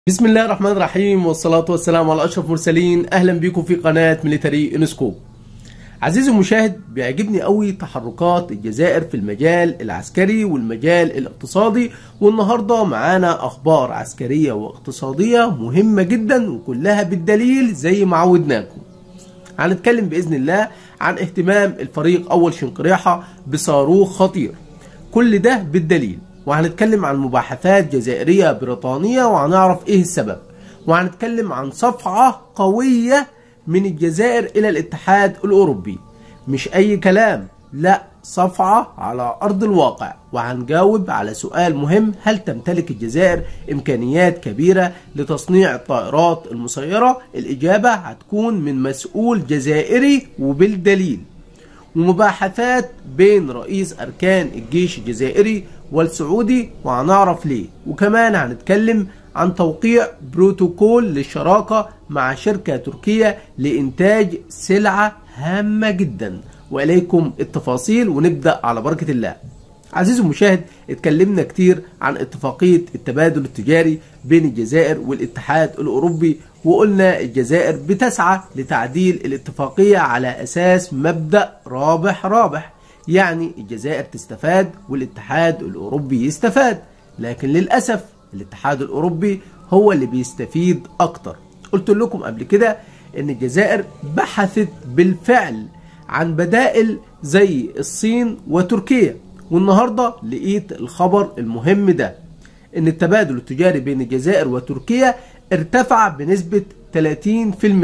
بسم الله الرحمن الرحيم والصلاة والسلام على أشرف المرسلين أهلا بكم في قناة ميليتري انسكوب عزيزي المشاهد بيعجبني قوي تحركات الجزائر في المجال العسكري والمجال الاقتصادي والنهاردة معانا أخبار عسكرية واقتصادية مهمة جدا وكلها بالدليل زي ما عودناكم هنتكلم بإذن الله عن اهتمام الفريق أول شنقريحة بصاروخ خطير كل ده بالدليل وهنتكلم عن مباحثات جزائرية بريطانية وهنعرف ايه السبب وهنتكلم عن صفعة قوية من الجزائر الى الاتحاد الاوروبي مش اي كلام لا صفعة على ارض الواقع وهنجاوب على سؤال مهم هل تمتلك الجزائر امكانيات كبيرة لتصنيع الطائرات المسيرة الاجابة هتكون من مسؤول جزائري وبالدليل ومباحثات بين رئيس أركان الجيش الجزائري والسعودي وهنعرف ليه وكمان هنتكلم عن توقيع بروتوكول للشراكة مع شركة تركية لإنتاج سلعة هامة جدا وإليكم التفاصيل ونبدأ على بركة الله عزيزي المشاهد اتكلمنا كتير عن اتفاقية التبادل التجاري بين الجزائر والاتحاد الأوروبي وقلنا الجزائر بتسعى لتعديل الاتفاقية على أساس مبدأ رابح رابح يعني الجزائر تستفاد والاتحاد الأوروبي يستفاد لكن للأسف الاتحاد الأوروبي هو اللي بيستفيد أكتر قلت لكم قبل كده ان الجزائر بحثت بالفعل عن بدائل زي الصين وتركيا والنهاردة لقيت الخبر المهم ده ان التبادل التجاري بين الجزائر وتركيا ارتفع بنسبة 30%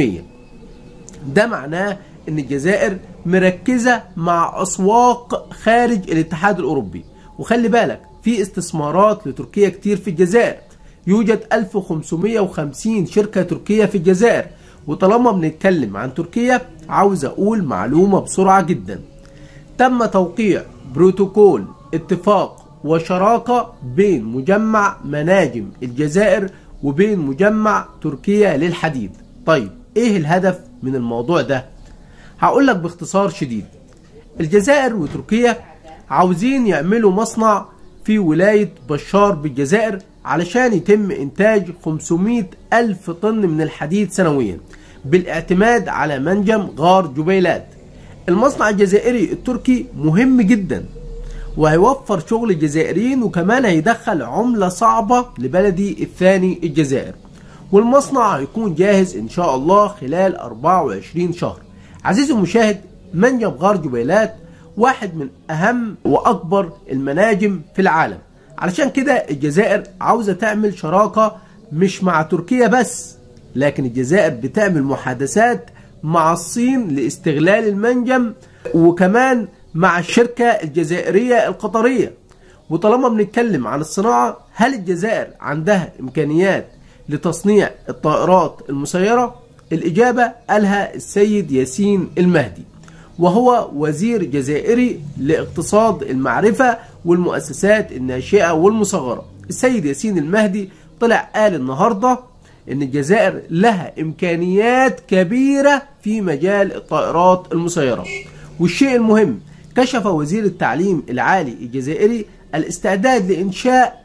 ده معناه ان الجزائر مركزة مع اسواق خارج الاتحاد الاوروبي وخلي بالك في استثمارات لتركيا كتير في الجزائر يوجد 1550 شركة تركية في الجزائر وطالما بنتكلم عن تركيا عاوز اقول معلومة بسرعة جدا تم توقيع بروتوكول اتفاق وشراكة بين مجمع مناجم الجزائر وبين مجمع تركيا للحديد طيب ايه الهدف من الموضوع ده هقول لك باختصار شديد الجزائر وتركيا عاوزين يعملوا مصنع في ولاية بشار بالجزائر علشان يتم انتاج 500 الف طن من الحديد سنويا بالاعتماد على منجم غار جبيلات المصنع الجزائري التركي مهم جدا وهيوفر شغل الجزائريين وكمان هيدخل عملة صعبة لبلدي الثاني الجزائر والمصنع هيكون جاهز ان شاء الله خلال 24 شهر عزيزي المشاهد منجم غار جبيلات واحد من اهم واكبر المناجم في العالم علشان كده الجزائر عاوزة تعمل شراكة مش مع تركيا بس لكن الجزائر بتعمل محادثات مع الصين لاستغلال المنجم وكمان مع الشركة الجزائرية القطرية وطالما بنتكلم عن الصناعة هل الجزائر عندها إمكانيات لتصنيع الطائرات المسيرة؟ الإجابة قالها السيد ياسين المهدي وهو وزير جزائري لاقتصاد المعرفة والمؤسسات الناشئة والمصغرة السيد ياسين المهدي طلع قال النهاردة ان الجزائر لها امكانيات كبيرة في مجال الطائرات المسيرة والشيء المهم كشف وزير التعليم العالي الجزائري الاستعداد لإنشاء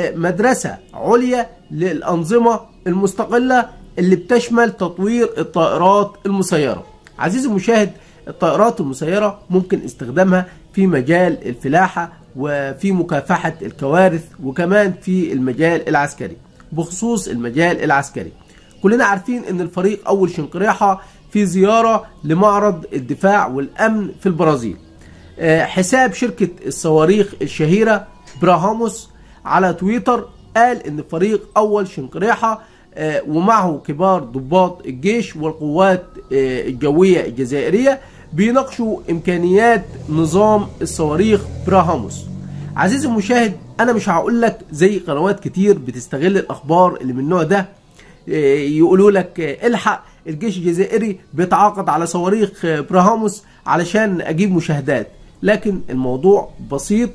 مدرسة عليا للأنظمة المستقلة اللي بتشمل تطوير الطائرات المسيرة عزيزي المشاهد الطائرات المسيرة ممكن استخدامها في مجال الفلاحة وفي مكافحة الكوارث وكمان في المجال العسكري بخصوص المجال العسكري كلنا عارفين ان الفريق اول شنقريحة في زيارة لمعرض الدفاع والامن في البرازيل حساب شركة الصواريخ الشهيرة براهاموس على تويتر قال ان فريق اول شنقريحة ومعه كبار ضباط الجيش والقوات الجوية الجزائرية بيناقشوا امكانيات نظام الصواريخ براهاموس عزيزي المشاهد انا مش هقول لك زي قنوات كتير بتستغل الاخبار اللي من النوع ده يقولوا لك الحق الجيش الجزائري بيتعاقد على صواريخ براهاموس علشان اجيب مشاهدات لكن الموضوع بسيط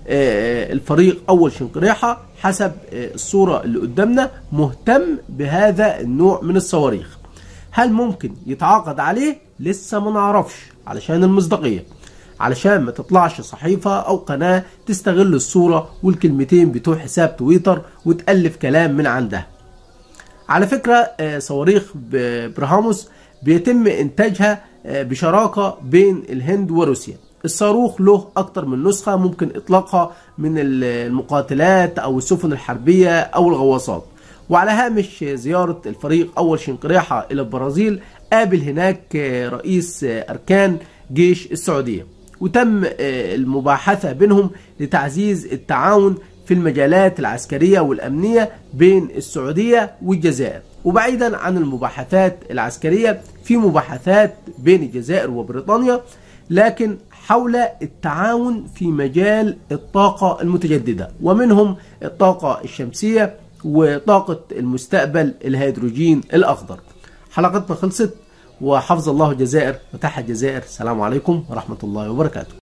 الفريق اول شنقريحه حسب الصوره اللي قدامنا مهتم بهذا النوع من الصواريخ هل ممكن يتعاقد عليه لسه ما نعرفش علشان المصداقيه علشان ما تطلعش صحيفة أو قناة تستغل الصورة والكلمتين بتوع حساب تويتر وتألف كلام من عندها على فكرة آه، صواريخ ب- برهاموس بيتم إنتاجها آه، بشراكة بين الهند وروسيا الصاروخ له أكتر من نسخة ممكن إطلاقها من ال- المقاتلات أو السفن الحربية أو الغواصات وعلى هامش زيارة الفريق أول شنقريحة إلى البرازيل قابل هناك آه، رئيس آه، أركان جيش السعودية وتم آه، المباحثة بينهم لتعزيز التعاون في المجالات العسكرية والأمنية بين السعودية والجزائر وبعيدا عن المباحثات العسكرية في مباحثات بين الجزائر وبريطانيا لكن حول التعاون في مجال الطاقة المتجددة ومنهم الطاقة الشمسية وطاقة المستقبل الهيدروجين الأخضر حلقتنا خلصت وحفظ الله الجزائر وتحت الجزائر السلام عليكم ورحمة الله وبركاته